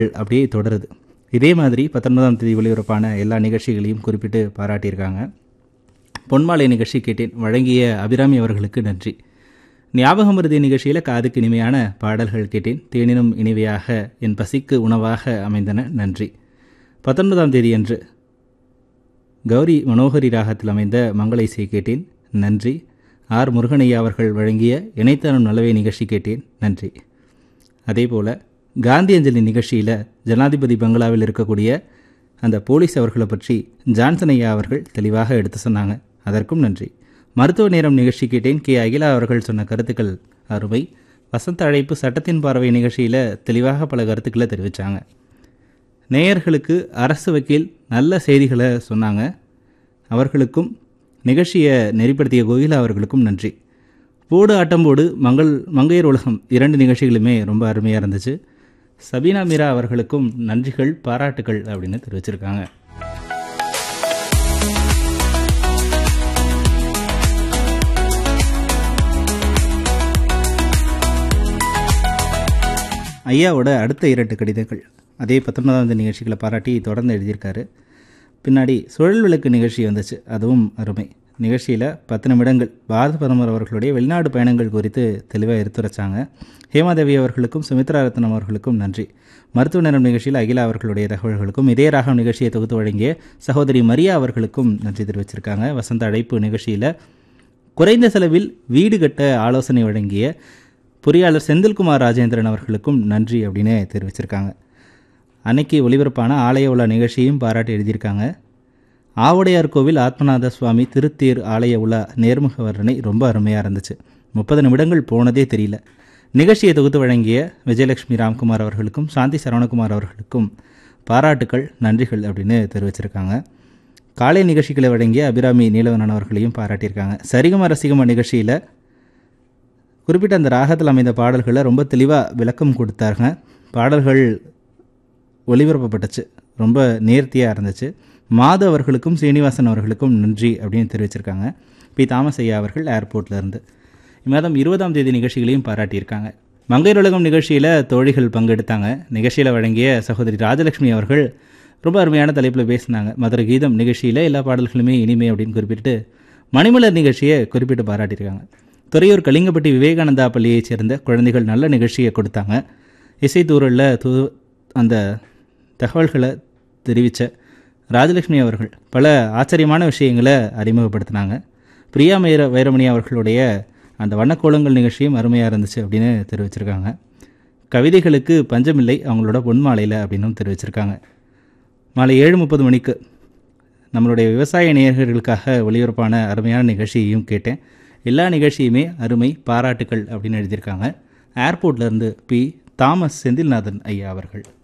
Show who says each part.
Speaker 1: அப்படியே தொடருது இதே மாதிரி பத்தொன்பதாம் தேதி ஒளிபரப்பான எல்லா நிகழ்ச்சிகளையும் குறிப்பிட்டு பாராட்டியிருக்காங்க பொன்மாலை நிகழ்ச்சி கேட்டேன் வழங்கிய அபிராமி அவர்களுக்கு நன்றி ஞாபகம் மருதி நிகழ்ச்சியில் காதுக்கு இனிமையான பாடல்கள் கேட்டேன் தேனினும் இனிமையாக என் பசிக்கு உணவாக அமைந்தன நன்றி பத்தொன்பதாம் தேதி அன்று கௌரி மனோகரி ராகத்தில் அமைந்த மங்கள இசை கேட்டேன் நன்றி ஆர் முருகனையா அவர்கள் வழங்கிய இணைத்தனம் நல்லவே நிகழ்ச்சி கேட்டேன் நன்றி அதேபோல் காந்தி அஞ்சலி நிகழ்ச்சியில் ஜனாதிபதி பங்களாவில் இருக்கக்கூடிய அந்த போலீஸ் அவர்களை பற்றி ஜான்சன் ஐயா அவர்கள் தெளிவாக எடுத்து சொன்னாங்க அதற்கும் நன்றி மருத்துவ நேரம் நிகழ்ச்சி கேட்டேன் கே அகிலா அவர்கள் சொன்ன கருத்துக்கள் அருமை வசந்த அழைப்பு சட்டத்தின் பார்வை நிகழ்ச்சியில் தெளிவாக பல கருத்துக்களை தெரிவித்தாங்க நேயர்களுக்கு அரசு வக்கீல் நல்ல செய்திகளை சொன்னாங்க அவர்களுக்கும் நிகழ்ச்சியை நெறிப்படுத்திய கோகிலா அவர்களுக்கும் நன்றி போடு ஆட்டம்போடு மங்கள் மங்கையர் உலகம் இரண்டு நிகழ்ச்சிகளுமே ரொம்ப அருமையாக இருந்துச்சு சபீனா மீரா அவர்களுக்கும் நன்றிகள் பாராட்டுகள் அப்படின்னு தெரிவிச்சிருக்காங்க ஐயாவோட அடுத்த இரண்டு கடிதங்கள் அதே பத்தொன்பதாம் நிகழ்ச்சிகளை பாராட்டி தொடர்ந்து எழுதியிருக்காரு பின்னாடி சுழல் விளக்கு நிகழ்ச்சி வந்துச்சு அதுவும் அருமை நிகழ்ச்சியில் பத்து நிமிடங்கள் பாரத பிரதமர் அவர்களுடைய வெளிநாடு பயணங்கள் குறித்து தெளிவாக எடுத்துரைச்சாங்க ஹேமாதேவி அவர்களுக்கும் சுமித்ரா ரத்னம் அவர்களுக்கும் நன்றி மருத்துவ நேரம் நிகழ்ச்சியில் அகிலா அவர்களுடைய தகவல்களுக்கும் இதே ராகம் நிகழ்ச்சியை தொகுத்து வழங்கிய சகோதரி மரியா அவர்களுக்கும் நன்றி தெரிவிச்சிருக்காங்க வசந்த அழைப்பு நிகழ்ச்சியில் குறைந்த செலவில் வீடு கட்ட ஆலோசனை வழங்கிய பொறியாளர் செந்தில்குமார் ராஜேந்திரன் அவர்களுக்கும் நன்றி அப்படின்னு தெரிவிச்சிருக்காங்க அன்னைக்கு ஒளிபரப்பான ஆலய உலா நிகழ்ச்சியும் பாராட்டி எழுதியிருக்காங்க ஆவுடையார் கோவில் ஆத்மநாத சுவாமி திருத்தேர் ஆலய உலா நேர்முக வர்ணனை ரொம்ப அருமையாக இருந்துச்சு முப்பது நிமிடங்கள் போனதே தெரியல நிகழ்ச்சியை தொகுத்து வழங்கிய விஜயலட்சுமி ராம்குமார் அவர்களுக்கும் சாந்தி சரவணகுமார் அவர்களுக்கும் பாராட்டுக்கள் நன்றிகள் அப்படின்னு தெரிவிச்சிருக்காங்க காலை நிகழ்ச்சிகளை வழங்கிய அபிராமி நீலவனன் அவர்களையும் பாராட்டியிருக்காங்க சரிகம ரசிகம நிகழ்ச்சியில் குறிப்பிட்ட அந்த ராகத்தில் அமைந்த பாடல்களை ரொம்ப தெளிவாக விளக்கம் கொடுத்தாருங்க பாடல்கள் ஒளிபரப்பப்பட்டுச்சு ரொம்ப நேர்த்தியாக இருந்துச்சு மாது அவர்களுக்கும் சீனிவாசன் அவர்களுக்கும் நன்றி அப்படின்னு தெரிவிச்சிருக்காங்க பி தாமஸ் ஐயா அவர்கள் ஏர்போர்ட்ல இருந்து இம்மாதம் இருபதாம் தேதி நிகழ்ச்சிகளையும் பாராட்டியிருக்காங்க மங்கையர் உலகம் நிகழ்ச்சியில் தோழிகள் பங்கெடுத்தாங்க நிகழ்ச்சியில் வழங்கிய சகோதரி ராஜலட்சுமி அவர்கள் ரொம்ப அருமையான தலைப்பில் பேசினாங்க மதுரை கீதம் நிகழ்ச்சியில் எல்லா பாடல்களுமே இனிமை அப்படின்னு குறிப்பிட்டு மணிமலர் நிகழ்ச்சியை குறிப்பிட்டு பாராட்டியிருக்காங்க துறையூர் கலிங்கப்பட்டி விவேகானந்தா பள்ளியைச் சேர்ந்த குழந்தைகள் நல்ல நிகழ்ச்சியை கொடுத்தாங்க இசைத்தூரில் தூ அந்த தகவல்களை தெரிவித்த ராஜலட்சுமி அவர்கள் பல ஆச்சரியமான விஷயங்களை அறிமுகப்படுத்தினாங்க பிரியா மேர வைரமணி அவர்களுடைய அந்த வண்ணக்கோலங்கள் நிகழ்ச்சியும் அருமையாக இருந்துச்சு அப்படின்னு தெரிவிச்சிருக்காங்க கவிதைகளுக்கு பஞ்சமில்லை அவங்களோட பொன்மாலையில் அப்படின்னும் தெரிவிச்சிருக்காங்க மாலை ஏழு முப்பது மணிக்கு நம்மளுடைய விவசாய நேயர்களுக்காக ஒளிபரப்பான அருமையான நிகழ்ச்சியையும் கேட்டேன் எல்லா நிகழ்ச்சியுமே அருமை பாராட்டுக்கள் அப்படின்னு எழுதியிருக்காங்க ஏர்போர்ட்லேருந்து பி தாமஸ் செந்தில்நாதன் ஐயா அவர்கள்